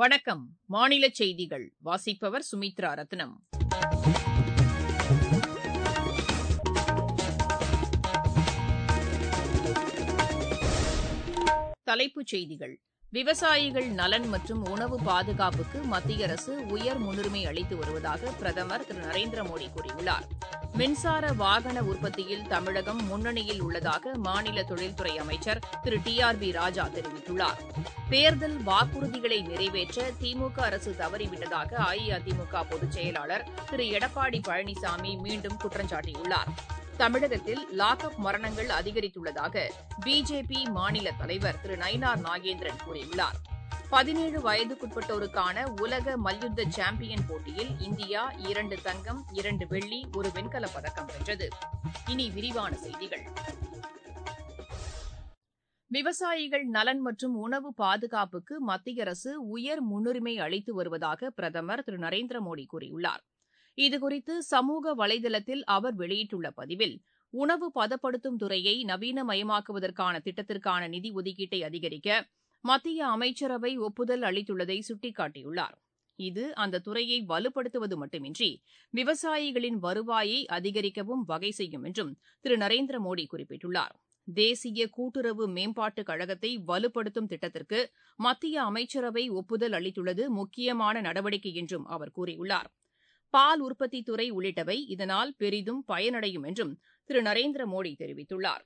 வணக்கம் மாநில செய்திகள் வாசிப்பவர் சுமித்ரா ரத்னம் தலைப்புச் செய்திகள் விவசாயிகள் நலன் மற்றும் உணவு பாதுகாப்புக்கு மத்திய அரசு உயர் முன்னுரிமை அளித்து வருவதாக பிரதமர் திரு நரேந்திர மோடி கூறியுள்ளார் மின்சார வாகன உற்பத்தியில் தமிழகம் முன்னணியில் உள்ளதாக மாநில தொழில்துறை அமைச்சர் Thiru T R B Raja தெரிவித்துள்ளார் தேர்தல் வாக்குறுதிகளை நிறைவேற்ற திமுக அரசு தவறிவிட்டதாக அஇஅதிமுக பொதுச் செயலாளர் திரு எடப்பாடி பழனிசாமி மீண்டும் குற்றம் சாட்டியுள்ளார் தமிழகத்தில் லாக்அப் மரணங்கள் அதிகரித்துள்ளதாக பிஜேபி மாநில தலைவர் திரு நயினார் நாகேந்திரன் கூறியுள்ளார் பதினேழு வயதுக்குட்பட்டோருக்கான உலக மல்யுத்த சாம்பியன் போட்டியில் இந்தியா இரண்டு தங்கம் இரண்டு வெள்ளி ஒரு வெண்கலப் பதக்கம் வென்றது இனி விரிவான செய்திகள் விவசாயிகள் நலன் மற்றும் உணவு பாதுகாப்புக்கு மத்திய அரசு உயர் முன்னுரிமை அளித்து வருவதாக பிரதமர் திரு நரேந்திர மோடி கூறியுள்ளார் இதுகுறித்து சமூக வலைதளத்தில் அவர் வெளியிட்டுள்ள பதிவில் உணவு பதப்படுத்தும் துறையை நவீனமயமாக்குவதற்கான திட்டத்திற்கான நிதி ஒதுக்கீட்டை அதிகரிக்க மத்திய அமைச்சரவை ஒப்புதல் அளித்துள்ளதை சுட்டிக்காட்டியுள்ளார் இது அந்த துறையை வலுப்படுத்துவது மட்டுமின்றி விவசாயிகளின் வருவாயை அதிகரிக்கவும் வகை செய்யும் என்றும் திரு நரேந்திர மோடி குறிப்பிட்டுள்ளார் தேசிய கூட்டுறவு மேம்பாட்டுக் கழகத்தை வலுப்படுத்தும் திட்டத்திற்கு மத்திய அமைச்சரவை ஒப்புதல் அளித்துள்ளது முக்கியமான நடவடிக்கை என்றும் அவர் கூறியுள்ளார் பால் உற்பத்தித் துறை உள்ளிட்டவை இதனால் பெரிதும் பயனடையும் என்றும் திரு நரேந்திர மோடி தெரிவித்துள்ளார்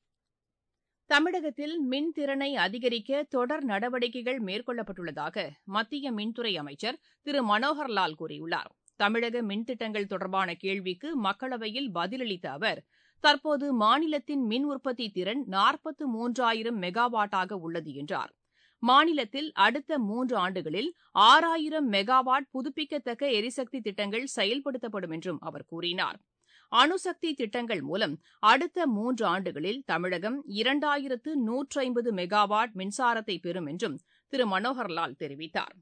தமிழகத்தில் மின் திறனை அதிகரிக்க தொடர் நடவடிக்கைகள் மேற்கொள்ளப்பட்டுள்ளதாக மத்திய மின்துறை அமைச்சர் திரு மனோகர்லால் கூறியுள்ளார் தமிழக மின்திட்டங்கள் தொடர்பான கேள்விக்கு மக்களவையில் பதிலளித்த அவர் தற்போது மாநிலத்தின் மின் உற்பத்தி திறன் நாற்பத்து மூன்றாயிரம் மெகாவாட்டாக உள்ளது என்றார் மாநிலத்தில் அடுத்த மூன்று ஆண்டுகளில் ஆறாயிரம் மெகாவாட் புதுப்பிக்கத்தக்க எரிசக்தி திட்டங்கள் செயல்படுத்தப்படும் என்றும் அவர் கூறினார் அணுசக்தி திட்டங்கள் மூலம் அடுத்த மூன்று ஆண்டுகளில் தமிழகம் இரண்டாயிரத்து நூற்றி ஐம்பது மெகாவாட் மின்சாரத்தை பெறும் என்றும் திரு மனோகர்லால் தெரிவித்தார்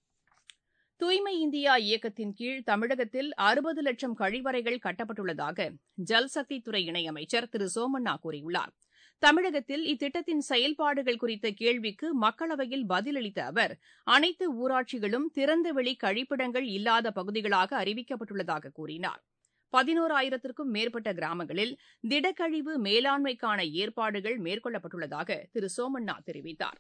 தூய்மை இந்தியா இயக்கத்தின் கீழ் தமிழகத்தில் அறுபது லட்சம் கழிவறைகள் கட்டப்பட்டுள்ளதாக ஜல்சக்தித்துறை இணையமைச்சர் திரு சோமண்ணா கூறியுள்ளார் தமிழகத்தில் இத்திட்டத்தின் செயல்பாடுகள் குறித்த கேள்விக்கு மக்களவையில் பதிலளித்த அவர் அனைத்து ஊராட்சிகளும் திறந்தவெளி கழிப்பிடங்கள் இல்லாத பகுதிகளாக அறிவிக்கப்பட்டுள்ளதாக கூறினார் பதினோராயிரத்திற்கும் மேற்பட்ட கிராமங்களில் திடக்கழிவு மேலாண்மைக்கான ஏற்பாடுகள் மேற்கொள்ளப்பட்டுள்ளதாக திரு சோமண்ணா தெரிவித்தார்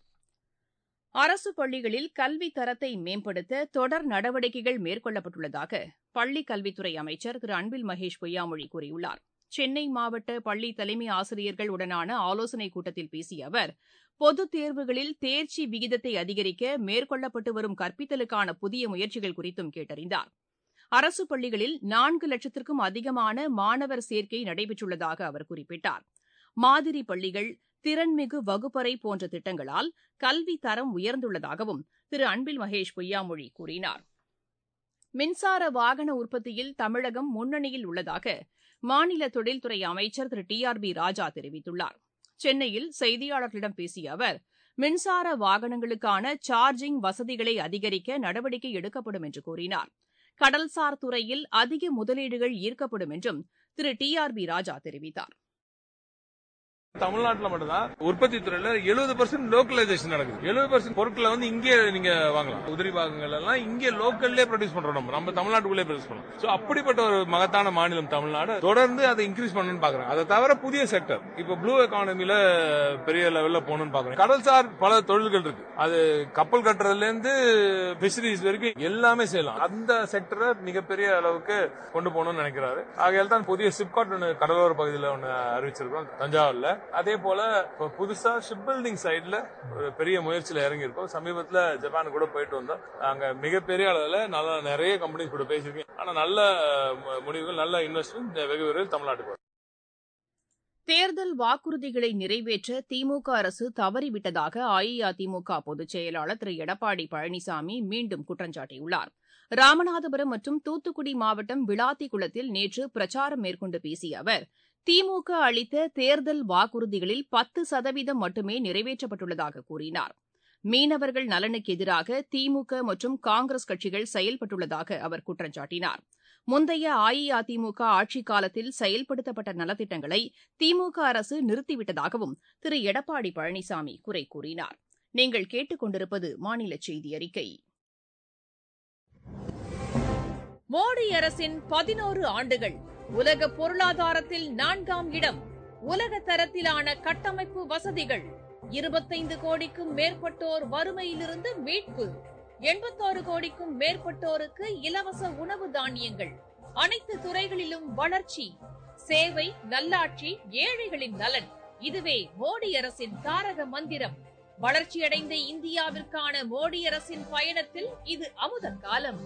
அரசு பள்ளிகளில் கல்வி தரத்தை மேம்படுத்த தொடர் நடவடிக்கைகள் மேற்கொள்ளப்பட்டுள்ளதாக பள்ளிக் கல்வித்துறை அமைச்சர் திரு அன்பில் மகேஷ் பொய்யாமொழி கூறியுள்ளார் சென்னை மாவட்ட பள்ளி தலைமை ஆசிரியர்கள் உடனான ஆலோசனைக் கூட்டத்தில் பேசிய அவர் பொதுத் தேர்வுகளில் தேர்ச்சி விகிதத்தை அதிகரிக்க மேற்கொள்ளப்பட்டு வரும் கற்பித்தலுக்கான புதிய முயற்சிகள் குறித்தும் கேட்டறிந்தார் அரசு பள்ளிகளில் நான்கு லட்சத்திற்கும் அதிகமான மாணவர் சேர்க்கை நடைபெற்றுள்ளதாக அவர் குறிப்பிட்டார் மாதிரி பள்ளிகள் திறன்மிகு வகுப்பறை போன்ற திட்டங்களால் கல்வி தரம் உயர்ந்துள்ளதாகவும் திரு அன்பில் மகேஷ் பொய்யாமொழி கூறினார் மின்சார வாகன உற்பத்தியில் தமிழகம் முன்னணியில் உள்ளதாக மாநில தொழில்துறை அமைச்சர் Thiru T R B Raja தெரிவித்துள்ளார் சென்னையில் செய்தியாளர்களிடம் பேசிய அவர் மின்சார வாகனங்களுக்கான சார்ஜிங் வசதிகளை அதிகரிக்க நடவடிக்கை எடுக்கப்படும் என்று கூறினார் கடல்சார் துறையில் அதிக முதலீடுகள் ஈர்க்கப்படும் என்றும் Thiru T R B Raja தெரிவித்தார் தமிழ்நாட்டுல மட்டும்தான் உற்பத்தி துறையில எழுபது பர்சன்ட் லோக்கலைசேஷன் நடக்குது எழுபது பர்சன்ட் பொருட்களை வந்து இங்கே நீங்க வாங்கலாம் உதிரி பாகங்கள் எல்லாம் இங்கே லோக்கல்லே ப்ரொடியூஸ் பண்றோம் நம்ம நம்ம தமிழ்நாட்டுக்குள்ளே ப்ரொடியூஸ் பண்றோம் சோ அப்படிப்பட்ட ஒரு மகத்தான மாநிலம் தமிழ்நாடு தொடர்ந்து அதை இன்க்ரீஸ் பண்ணணும்னு பாக்குறேன் அதை தவிர புதிய செக்டர் இப்ப ப்ளூ எக்கானமில பெரிய லெவல்ல போகணும்னு பாக்குறேன் கடல்சார் பல தொழில்கள் இருக்கு அது கப்பல் கட்டுறதுல இருந்து பிஷரிஸ் வரைக்கும் எல்லாமே செய்யலாம் அந்த செக்டரை மிகப்பெரிய அளவுக்கு கொண்டு போகணும்னு நினைக்கிறாரு ஆகையால் தான் புதிய சிப்காட் ஒன்று கடலோர பகுதியில் ஒன்று அறிவிச்சிருக்கோம் தஞ்சாவூர்ல அதே போல புதுசா ஷிப் பில்டிங் சைட்ல ஒரு பெரிய முயற்சியில இறங்கி இருக்கோம் சமீபத்துல ஜப்பான் கூட போயிட்டு வந்தோம் அங்க மிகப்பெரிய அளவுல நல்ல நிறைய கம்பெனிஸ் கூட பேசியிருக்கேன் ஆனா நல்ல முடிவுகள் நல்ல இன்வெஸ்ட்மெண்ட் வெகு விரைவில் தமிழ்நாட்டுக்கு வரும் தேர்தல் வாக்குறுதிகளை நிறைவேற்ற திமுக அரசு தவறிவிட்டதாக அஇஅதிமுக பொதுச் செயலாளர் திரு எடப்பாடி பழனிசாமி மீண்டும் குற்றம் சாட்டியுள்ளார் ராமநாதபுரம் மற்றும் தூத்துக்குடி மாவட்டம் விளாத்திக்குளத்தில் நேற்று பிரச்சாரம் மேற்கொண்டு பேசிய அவர் திமுக அளித்த தேர்தல் வாக்குறுதிகளில் பத்து சதவீதம் மட்டுமே நிறைவேற்றப்பட்டுள்ளதாக கூறினார் மீனவர்கள் நலனுக்கு எதிராக திமுக மற்றும் காங்கிரஸ் கட்சிகள் செயல்பட்டுள்ளதாக அவர் குற்றம் சாட்டினார் முந்தைய அஇஅதிமுக ஆட்சிக் காலத்தில் செயல்படுத்தப்பட்ட நலத்திட்டங்களை திமுக அரசு நிறுத்திவிட்டதாகவும் திரு எடப்பாடி பழனிசாமி குறை கூறினார் நீங்கள் கேட்டுக் கொண்டிருப்பது மாநில செய்தி அறிக்கை மோடி அரசின் பதினோரு ஆண்டுகள் உலக பொருளாதாரத்தில் நான்காம் இடம் உலக தரத்திலான கட்டமைப்பு வசதிகள் இருபத்தைந்து கோடிக்கும் மேற்பட்டோர் வறுமையிலிருந்து மீட்பு எண்பத்தாறு கோடிக்கும் மேற்பட்டோருக்கு இலவச உணவு தானியங்கள் அனைத்து துறைகளிலும் வளர்ச்சி சேவை நல்லாட்சி ஏழைகளின் நலன் இதுவே மோடி அரசின் தாரக மந்திரம் வளர்ச்சியடைந்த இந்தியாவிற்கான மோடி அரசின் பயணத்தில் இது அமுத காலம்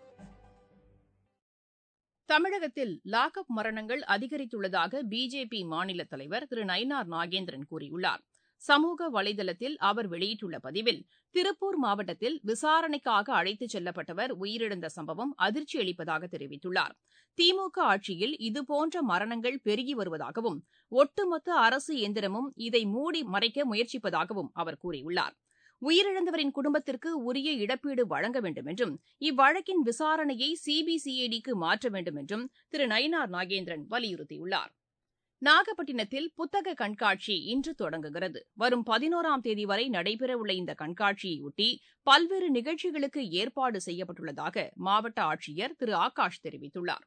தமிழகத்தில் லாக்அப் மரணங்கள் அதிகரித்துள்ளதாக பிஜேபி மாநில தலைவர் திரு நயினார் நாகேந்திரன் கூறியுள்ளார் சமூக வலைதளத்தில் அவர் வெளியிட்டுள்ள பதிவில் திருப்பூர் மாவட்டத்தில் விசாரணைக்காக அழைத்துச் செல்லப்பட்டவர் உயிரிழந்த சம்பவம் அதிர்ச்சி அளிப்பதாக தெரிவித்துள்ளார் திமுக ஆட்சியில் இதுபோன்ற மரணங்கள் பெருகி வருவதாகவும் ஒட்டுமொத்த அரசு எந்திரமும் இதை மூடி மறைக்க முயற்சிப்பதாகவும் அவர் கூறியுள்ளார் உயிரிழந்தவரின் குடும்பத்திற்கு உரிய இழப்பீடு வழங்க வேண்டும் என்றும் இவ்வழக்கின் விசாரணையை சிபிசிஐடிக்கு மாற்ற வேண்டும் என்றும் திரு நயினார் நாகேந்திரன் வலியுறுத்தியுள்ளார் நாகப்பட்டினத்தில் புத்தக கண்காட்சி இன்று தொடங்குகிறது வரும் பதினோராம் தேதி வரை நடைபெறவுள்ள இந்த கண்காட்சியையொட்டி பல்வேறு நிகழ்ச்சிகளுக்கு ஏற்பாடு செய்யப்பட்டுள்ளதாக மாவட்ட ஆட்சியர் திரு ஆகாஷ் தெரிவித்துள்ளார்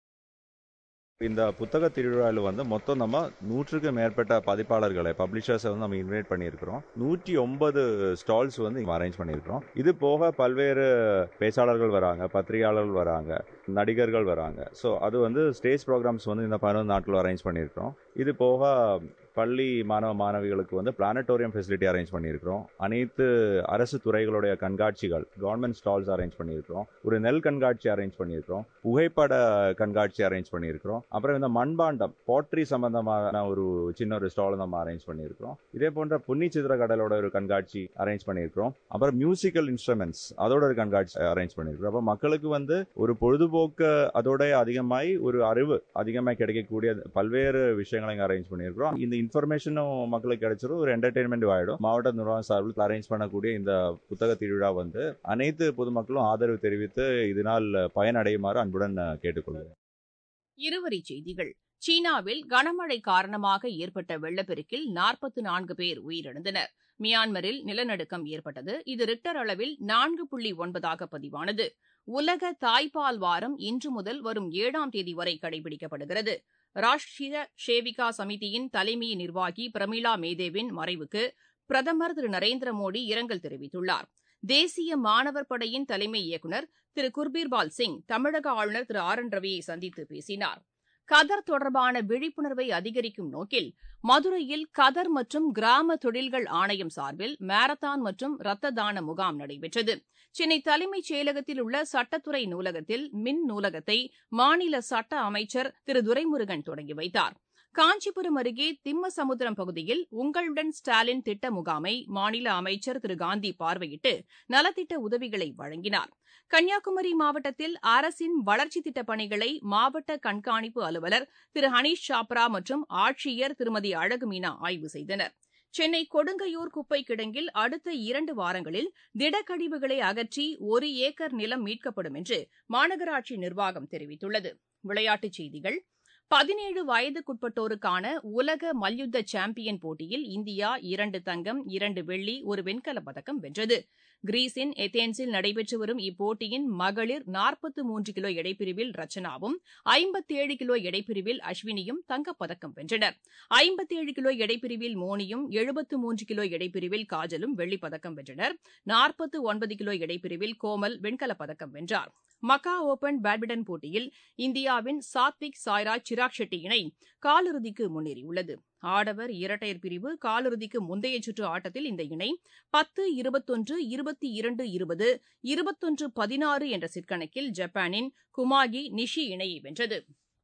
இந்த புத்தக திருவிழாவில் வந்து மொத்தம் நம்ம நூற்றுக்கு மேற்பட்ட பதிப்பாளர்களை பப்ளிஷர்ஸை வந்து நம்ம இன்வைட் பண்ணியிருக்கிறோம் நூற்றி ஒன்பது ஸ்டால்ஸ் வந்து அரேஞ்ச் பண்ணியிருக்கிறோம் இது போக பல்வேறு பேச்சாளர்கள் வராங்க பத்திரிகையாளர்கள் வராங்க நடிகர்கள் வராங்க ஸோ அது வந்து ஸ்டேஜ் ப்ரோக்ராம்ஸ் வந்து இந்த பதினொன்று நாட்கள் அரேஞ்ச் பண்ணியிருக்கிறோம் இது போக பள்ளி மாணவ மாணவிகளுக்கு வந்து பிளானட்டோரியம் ஃபெசிலிட்டி அரேஞ்ச் பண்ணியிருக்கிறோம் அனைத்து அரசு துறைகளுடைய கண்காட்சிகள் கவர்மெண்ட் ஸ்டால்ஸ் அரேஞ்ச் பண்ணியிருக்கிறோம் ஒரு நெல் கண்காட்சி அரேஞ்ச் பண்ணியிருக்கிறோம் புகைப்பட கண்காட்சி அரேஞ்ச் பண்ணியிருக்கிறோம் அப்புறம் இந்த மண்பாண்டம் பாட்ரி சம்பந்தமான ஒரு சின்ன ஒரு ஸ்டால் நம்ம அரேஞ்ச் பண்ணியிருக்கிறோம் இதே போன்ற புன்னி சித்திர கடலோட ஒரு கண்காட்சி அரேஞ்ச் பண்ணியிருக்கிறோம் அப்புறம் மியூசிக்கல் இன்ஸ்ட்ருமெண்ட்ஸ் அதோட ஒரு கண்காட்சி அரேஞ்ச் பண்ணியிருக்கிறோம் அப்போ மக்களுக்கு வந்து ஒரு பொழுதுபோக்கு அதோட அதிகமாய் ஒரு அறிவு அதிகமாக கிடைக்கக்கூடிய பல்வேறு விஷயங்களை இங்கே அரேஞ்ச் பண்ணியிருக்கிறோம் இந்த இன்ஃபர்மேஷனும் மக்களுக்கு கிடைச்சிரும் ஒரு என்டர்டைன்மெண்ட் ஆகிடும் மாவட்ட நிர்வாகம் சார்பில் அரேஞ்ச் பண்ணக்கூடிய இந்த புத்தக திருவிழா வந்து அனைத்து பொதுமக்களும் ஆதரவு தெரிவித்து இதனால் பயனடையுமாறு அன்புடன் கேட்டுக்கொள்கிறேன் இருவரிச் செய்திகள் சீனாவில் கனமழை காரணமாக ஏற்பட்ட வெள்ளப்பெருக்கில் நாற்பத்து நான்கு பேர் உயிரிழந்தனர் மியான்மரில் நிலநடுக்கம் ஏற்பட்டது இது ரிக்டர் அளவில் நான்கு புள்ளி ஒன்பதாக பதிவானது உலக தாய்ப்பால் வாரம் இன்று முதல் வரும் ஏழாம் தேதி வரை கடைபிடிக்கப்படுகிறது ராஷ்டிரிய ஷேவிகா சமிதியின் தலைமை நிர்வாகி பிரமிளா மேதேவின் மறைவுக்கு பிரதமர் திரு நரேந்திர மோடி இரங்கல் தெரிவித்துள்ளார் தேசிய மாணவர் படையின் தலைமை இயக்குநர் திரு குர்பீர்பால் சிங் தமிழக ஆளுநர் திரு ஆர் என் ரவியை சந்தித்து பேசினார் கதர் தொடர்பான விழிப்புணர்வை அதிகரிக்கும் நோக்கில் மதுரையில் கதர் மற்றும் கிராம தொழில்கள் ஆணையம் சார்பில் மாரத்தான் மற்றும் ரத்த தான முகாம் நடைபெற்றது சென்னை தலைமைச் செயலகத்தில் உள்ள சட்டத்துறை நூலகத்தில் மின் நூலகத்தை மாநில சட்ட அமைச்சர் திரு துரைமுருகன் தொடங்கி வைத்தார் காஞ்சிபுரம் அருகே திம்மசமுத்திரம் பகுதியில் உங்களுடன் ஸ்டாலின் திட்ட முகாமை மாநில அமைச்சர் திரு காந்தி பார்வையிட்டு நலத்திட்ட உதவிகளை வழங்கினார் கன்னியாகுமரி மாவட்டத்தில் அரசின் வளர்ச்சித் திட்டப் பணிகளை மாவட்ட கண்காணிப்பு அலுவலர் திரு ஹனீஷ் சாப்ரா மற்றும் ஆட்சியர் திருமதி அழகுமீனா ஆய்வு செய்தனர் சென்னை கொடுங்கையூர் குப்பை கிடங்கில் அடுத்த இரண்டு வாரங்களில் திடக்கழிவுகளை அகற்றி ஒரு ஏக்கர் நிலம் மீட்கப்படும் என்று மாநகராட்சி நிர்வாகம் தெரிவித்துள்ளது விளையாட்டுச் செய்திகள் பதினேழு வயதுக்குட்பட்டோருக்கான உலக மல்யுத்த சாம்பியன் போட்டியில் இந்தியா இரண்டு தங்கம் இரண்டு வெள்ளி ஒரு வெண்கலப் பதக்கம் வென்றது கிரீஸின் எத்தேன்ஸில் நடைபெற்று வரும் இப்போட்டியின் மகளிர் நாற்பத்து மூன்று கிலோ எடைப்பிரிவில் ரச்சனாவும் ஐம்பத்தேழு கிலோ எடைப்பிரிவில் அஸ்வினியும் தங்கப்பதக்கம் வென்றனர் ஐம்பத்தேழு கிலோ எடைப்பிரிவில் மோனியும் எழுபத்து மூன்று கிலோ எடைப்பிரிவில் காஜலும் வெள்ளிப்பதக்கம் வென்றனர் நாற்பத்து ஒன்பது கிலோ எடைப்பிரிவில் கோமல் வெண்கலப் பதக்கம் வென்றார் மக்கா ஓபன் பேட்மிண்டன் போட்டியில் இந்தியாவின் சாத்விக் சாய்ராஜ் சிராக் ஷெட்டி இணை காலிறுதிக்கு முன்னேறியுள்ளது ஆடவர் இரட்டையர் பிரிவு காலிறுதிக்கு முந்தைய சுற்று ஆட்டத்தில் இந்த இணை பத்து இருபத்தொன்று இருபத்தி இரண்டு இருபது இருபத்தொன்று பதினாறு என்ற சிற்கணக்கில் ஜப்பானின் குமாகி நிஷி இணையை வென்றது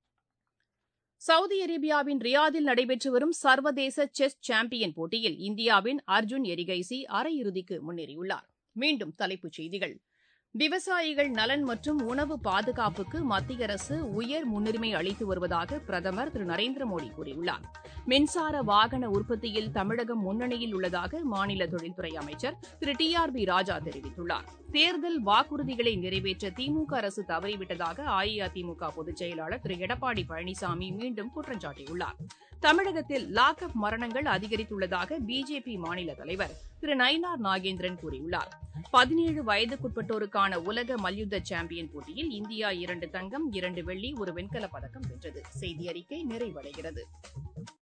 சவுதி அரேபியாவின் ரியாதில் நடைபெற்று வரும் சர்வதேச செஸ் சாம்பியன் போட்டியில் இந்தியாவின் அர்ஜுன் எரிகைசி அரையிறுதிக்கு முன்னேறியுள்ளார் மீண்டும் தலைப்புச் செய்திகள் விவசாயிகள் நலன் மற்றும் உணவு பாதுகாப்புக்கு மத்திய அரசு உயர் முன்னுரிமை அளித்து வருவதாக பிரதமர் திரு நரேந்திர மோடி கூறியுள்ளார் மின்சார வாகன உற்பத்தியில் தமிழகம் முன்னணியில் உள்ளதாக மாநில தொழில்துறை அமைச்சர் Thiru T R B Raja தெரிவித்துள்ளார் தேர்தல் வாக்குறுதிகளை நிறைவேற்ற திமுக அரசு தவறிவிட்டதாக அஇஅதிமுக பொதுச் செயலாளர் திரு எடப்பாடி பழனிசாமி மீண்டும் குற்றம் சாட்டியுள்ளார் தமிழகத்தில் லாக்அப் மரணங்கள் அதிகரித்துள்ளதாக பிஜேபி மாநில தலைவர் திரு நயினார் நாகேந்திரன் கூறியுள்ளார் பதினேழு வயதுக்குட்பட்டோருக்கான வயதினருக்கான உலக மல்யுத்த சாம்பியன் போட்டியில் இந்தியா இரண்டு தங்கம் இரண்டு வெள்ளி ஒரு வெண்கலப் பதக்கம் வென்றது செய்தி அறிக்கை நிறைவடைகிறது